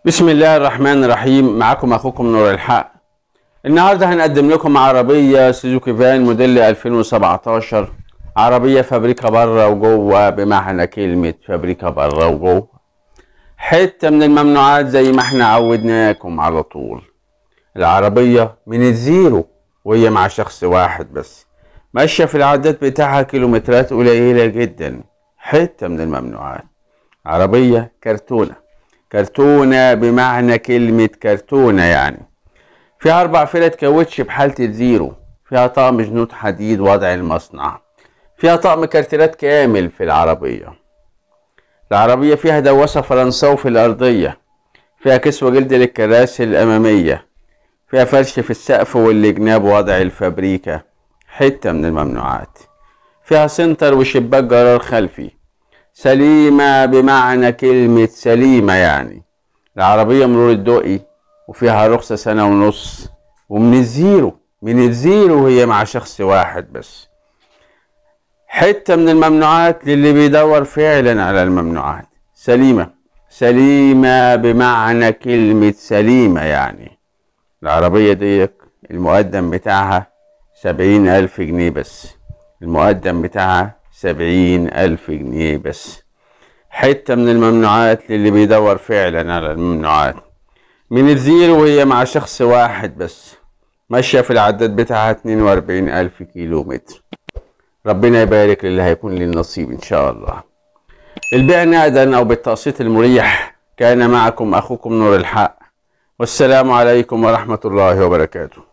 بسم الله الرحمن الرحيم معكم اخوكم نور الحق النهارده هنقدم لكم عربيه سوزوكي فان موديل 2017 عربيه فابريكا بره وجوه بمعنى كلمه فابريكا بره وجوه حته من الممنوعات زي ما احنا عودناكم على طول العربيه من الزيرو وهي مع شخص واحد بس ماشيه في العداد بتاعها كيلومترات قليله جدا حته من الممنوعات عربيه كرتونه كرتونة بمعنى كلمة كرتونة يعني فيها أربع فلت كاوتش بحالة الزيرو فيها طقم جنود حديد وضع المصنع فيها طقم كارتيرات كامل في العربية العربية فيها دواسة فرنساوي في الأرضية فيها كسوة جلد للكراسي الأمامية فيها فرش في السقف والجناب وضع الفابريكا حتة من الممنوعات فيها سنتر وشباك جرار خلفي سليمة بمعنى كلمة سليمة يعني العربية مرور الدقي وفيها رخصة سنة ونص ومن الزيرو من الزيرو هي مع شخص واحد بس حتة من الممنوعات للي بيدور فعلا على الممنوعات سليمة سليمة بمعنى كلمة سليمة يعني العربية دي المقدم بتاعها سبعين ألف جنيه بس المقدم بتاعها سبعين ألف جنيه بس حتة من الممنوعات للي بيدور فعلا على الممنوعات من الزيرو وهي مع شخص واحد بس ماشية في العداد بتاعها اتنين وأربعين ألف كيلو متر ربنا يبارك للي هيكون لي النصيب إن شاء الله البيع نقدا أو بالتقسيط المريح كان معكم أخوكم نور الحق والسلام عليكم ورحمة الله وبركاته